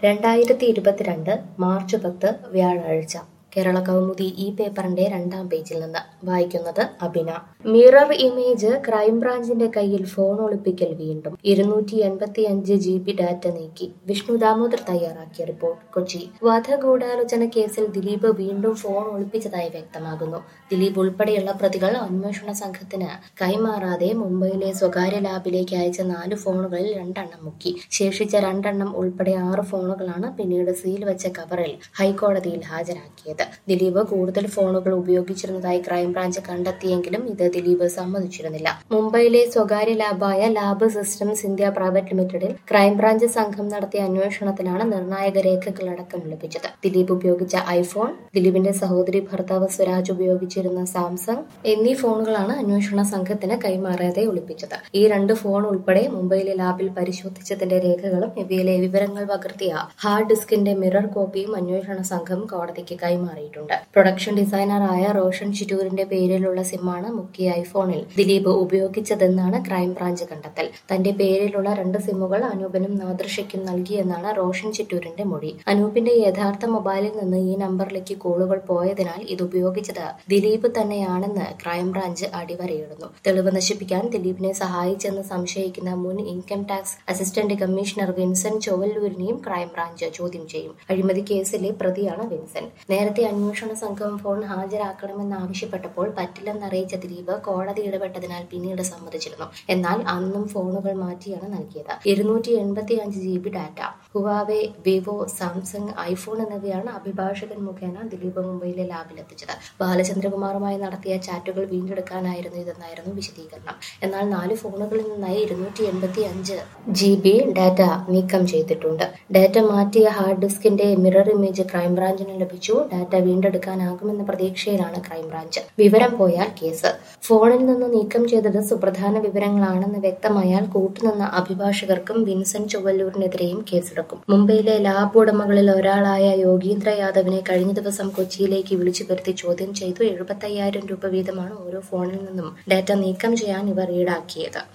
രണ്ടായിരത്തി ഇരുപത്തിരണ്ട് മാർച്ച് പത്ത് വ്യാഴാഴ്ച കേരള കൗമുദി ഈ പേപ്പറിന്റെ രണ്ടാം പേജിൽ നിന്ന് വായിക്കുന്നത് അഭിന മിറർ ഇമേജ് ക്രൈംബ്രാഞ്ചിന്റെ കയ്യിൽ ഫോൺ ഒളിപ്പിക്കൽ വീണ്ടും ഇരുന്നൂറ്റി എൺപത്തി അഞ്ച് ജി ബി ഡാറ്റ നീക്കി വിഷ്ണു ദാമോദർ തയ്യാറാക്കിയ റിപ്പോർട്ട് കൊച്ചി വധഗൂഢാലോചന കേസിൽ ദിലീപ് വീണ്ടും ഫോൺ ഒളിപ്പിച്ചതായി വ്യക്തമാകുന്നു ദിലീപ് ഉൾപ്പെടെയുള്ള പ്രതികൾ അന്വേഷണ സംഘത്തിന് കൈമാറാതെ മുംബൈയിലെ സ്വകാര്യ ലാബിലേക്ക് അയച്ച നാല് ഫോണുകളിൽ രണ്ടെണ്ണം മുക്കി ശേഷിച്ച രണ്ടെണ്ണം ഉൾപ്പെടെ ആറ് ഫോണുകളാണ് പിന്നീട് സീൽ വെച്ച കവറിൽ ഹൈക്കോടതിയിൽ ഹാജരാക്കിയത് ദിലീപ് കൂടുതൽ ഫോണുകൾ ഉപയോഗിച്ചിരുന്നതായി ക്രൈംബ്രാഞ്ച് കണ്ടെത്തിയെങ്കിലും ഇത് ദിലീപ് സമ്മതിച്ചിരുന്നില്ല മുംബൈയിലെ സ്വകാര്യ ലാബായ ലാബ് സിസ്റ്റംസ് ഇന്ത്യ പ്രൈവറ്റ് ലിമിറ്റഡിൽ ക്രൈംബ്രാഞ്ച് സംഘം നടത്തിയ അന്വേഷണത്തിലാണ് നിർണായക രേഖകളടക്കം ലഭിച്ചത് ദിലീപ് ഉപയോഗിച്ച ഐഫോൺ ദിലീപിന്റെ സഹോദരി ഭർത്താവ് സ്വരാജ് ഉപയോഗിച്ചിരുന്ന സാംസങ് എന്നീ ഫോണുകളാണ് അന്വേഷണ സംഘത്തിന് കൈമാറാതെ ഒളിപ്പിച്ചത് ഈ രണ്ട് ഫോൺ ഉൾപ്പെടെ മുംബൈയിലെ ലാബിൽ പരിശോധിച്ചതിന്റെ രേഖകളും ഇവയിലെ വിവരങ്ങൾ പകർത്തിയ ഹാർഡ് ഡിസ്കിന്റെ മിറർ കോപ്പിയും അന്വേഷണ സംഘം കോടതിക്ക് കൈമാറിയിട്ടുണ്ട് പ്രൊഡക്ഷൻ ഡിസൈനറായ റോഷൻ ചിറ്റൂരിന്റെ പേരിലുള്ള സിമ്മാണ് മുക്കിയ ഐഫോണിൽ ദിലീപ് ഉപയോഗിച്ചതെന്നാണ് ക്രൈംബ്രാഞ്ച് കണ്ടെത്തൽ തന്റെ പേരിലുള്ള രണ്ട് സിമ്മുകൾ അനൂപിനും നാദൃഷയ്ക്കും നൽകിയെന്നാണ് റോഷൻ ചിറ്റൂരിന്റെ മൊഴി അനൂപിന്റെ യഥാർത്ഥ മൊബൈലിൽ നിന്ന് ഈ നമ്പറിലേക്ക് കോളുകൾ പോയതിനാൽ ഇത് ഉപയോഗിച്ചത് ദിലീപ് തന്നെയാണെന്ന് ക്രൈംബ്രാഞ്ച് അടിവരയിടുന്നു തെളിവ് നശിപ്പിക്കാൻ ദിലീപിനെ സഹായിച്ചെന്ന് സംശയിക്കുന്ന മുൻ income tax assistant commissioner Vincent ചൊവ്വല്ലൂരിനെയും ക്രൈംബ്രാഞ്ച് ചോദ്യം ചെയ്യും അഴിമതി കേസിലെ പ്രതിയാണ് വിൻസെന്റ് നേരത്തെ അന്വേഷണ സംഘം ഫോൺ ഹാജരാക്കണമെന്ന് ആവശ്യപ്പെട്ടപ്പോൾ പറ്റില്ലെന്നറിയിച്ച ദിലീപ് കോടതി ഇടപെട്ടതിനാൽ പിന്നീട് സമ്മതിച്ചിരുന്നു എന്നാൽ അന്നും ഫോണുകൾ മാറ്റിയാണ് നൽകിയത് ഇരുന്നൂറ്റി എൺപത്തി അഞ്ച് G B data Huawei Vivo Samsung iPhone എന്നിവയാണ് അഭിഭാഷകൻ മുഖേന ദിലീപ് മുംബൈയിലെ ലാബിൽ എത്തിച്ചത് ബാലചന്ദ്രകുമാറുമായി നടത്തിയ ചാറ്റുകൾ വീണ്ടെടുക്കാനായിരുന്നു ഇതെന്നായിരുന്നു വിശദീകരണം എന്നാൽ നാല് ഫോണുകളിൽ നിന്നായി ഇരുന്നൂറ്റി എൺപത്തി അഞ്ച് ജി ബി ഡാറ്റ നീക്കം ചെയ്തിട്ടുണ്ട് ഡാറ്റ മാറ്റിയ ഹാർഡ് ഡിസ്കിന്റെ മിറർ ഇമേജ് ക്രൈംബ്രാഞ്ചിന് ലഭിച്ചു ഡാറ്റ വീണ്ടെടുക്കാനാകുമെന്ന പ്രതീക്ഷയിലാണ് ക്രൈംബ്രാഞ്ച് വിവരം പോയാൽ കേസ് ഫോണിൽ നിന്ന് നീക്കം ചെയ്തത് സുപ്രധാന വിവരങ്ങളാണെന്ന് വ്യക്തമായാൽ കൂട്ടുനിന്ന അഭിഭാഷകർക്കും വിൻസെന്റ് ചൊവ്വല്ലൂരിനെതിരെയും കേസെടുക്കും മുംബൈയിലെ ലാബ് ഉടമകളിൽ ഒരാളായ യോഗീന്ദ്ര യാദവിനെ കഴിഞ്ഞ ദിവസം കൊച്ചിയിലേക്ക് വിളിച്ചു വരുത്തി ചോദ്യം ചെയ്തു എഴുപത്തയ്യായിരം രൂപ വീതമാണ് ഓരോ ഫോണിൽ നിന്നും ഡാറ്റ നീക്കം ചെയ്യാൻ ഇവർ ഈടാക്കിയത്